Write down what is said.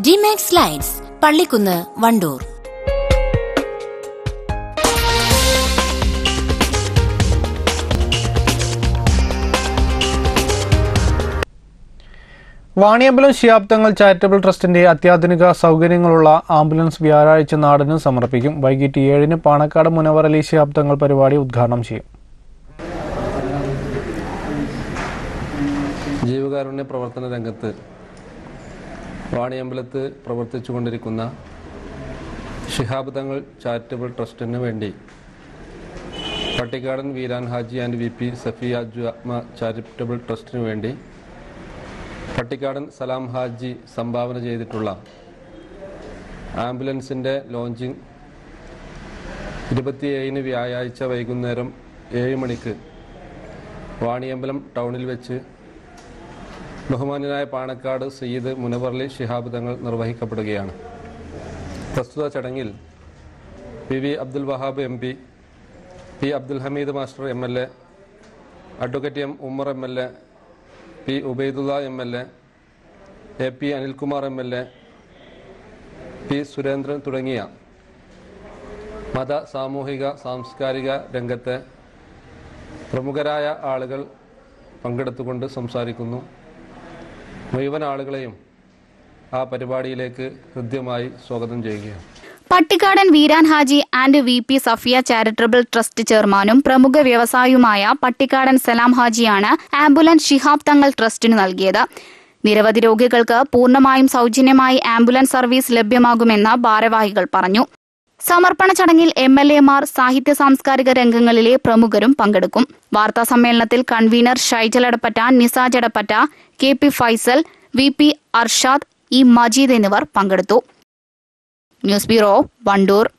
ഡിമാക്സ് lights Pallikkunnu Wandoor Vaniyambalam ശിയാബ്ദങ്ങൾ charitable ട്രസ്റ്റിന്റെ അത്യാധുനിക സൗകര്യങ്ങളുള്ള ആംബുലൻസ് വ്യാഴാഴ്ച നാടിന് സമർപ്പിക്കും വൈകിട്ട് ഏഴിന് പാണക്കാട് മുനവർ അലി ശിയാബ്ദങ്ങൾ പരിപാടി ഉദ്ഘാടനം ചെയ്യും ജീവകാരുണ്യ പ്രവർത്തന രംഗത്ത് വാണിയമ്പലത്ത് പ്രവർത്തിച്ചുകൊണ്ടിരിക്കുന്ന ശിഹാബ് തങ്ങൾ ചാരിറ്റബിൾ ട്രസ്റ്റിന് വേണ്ടി Pattikkadan Veeran Haji and V P Safiya Juma charitable ട്രസ്റ്റിന് വേണ്ടി പട്ടിക്കാടൻ സലാം ഹാജി സംഭാവന ചെയ്തിട്ടുള്ള ആംബുലൻസിൻ്റെ ലോഞ്ചിങ് ഇരുപത്തിയേഴിന് വ്യാഴാഴ്ച വൈകുന്നേരം ഏഴ് മണിക്ക് വാണിയമ്പലം ടൗണിൽ വെച്ച് ബഹുമാന്യനായ പാണക്കാട് സയ്യിദ് മുനവർലി ശിഹാബ് തങ്ങൾ നിർവഹിക്കപ്പെടുകയാണ് പ്രസ്തുത ചടങ്ങിൽ P V Abdul Wahab M P P Abdul Hameed master M L A advocate M Ummer M L A P Ubaidulla M L A A P Anilkumar M L A P Surendran തുടങ്ങിയ മത സാമൂഹിക സാംസ്കാരിക രംഗത്തെ പ്രമുഖരായ ആളുകൾ പങ്കെടുത്തുകൊണ്ട് സംസാരിക്കുന്നു മുഴുവൻ ആളുകളെയും ആ പരിപാടിയിലേക്ക് ഹൃദ്യമായി സ്വാഗതം ചെയ്യുകയാണ് Pattikkadan Veeran Haji and V P Safiya charitable trust ചെയർമാനും പ്രമുഖ വ്യവസായിയുമായ പട്ടിക്കാടൻ സലാം ഹാജിയാണ് ആംബുലൻസ് ഷിഹാബ് തങ്ങൾ ട്രസ്റ്റിന് നൽകിയത് നിരവധി രോഗികൾക്ക് പൂർണ്ണമായും സൗജന്യമായി ആംബുലൻസ് സർവീസ് ലഭ്യമാകുമെന്ന് ഭാരവാഹികൾ പറഞ്ഞു സമർപ്പണ ചടങ്ങിൽ എം എൽ എമാർ സാഹിത്യ സാംസ്കാരിക രംഗങ്ങളിലെ പ്രമുഖരും പങ്കെടുക്കും വാർത്താ സമ്മേളനത്തിൽ convener Shaijal Edappatta Nisaj Edappatta K P Faisal V P Arshad E Majeed എന്നിവർ പങ്കെടുത്തു ന്യൂസ് ബ്യൂറോ വണ്ടൂർ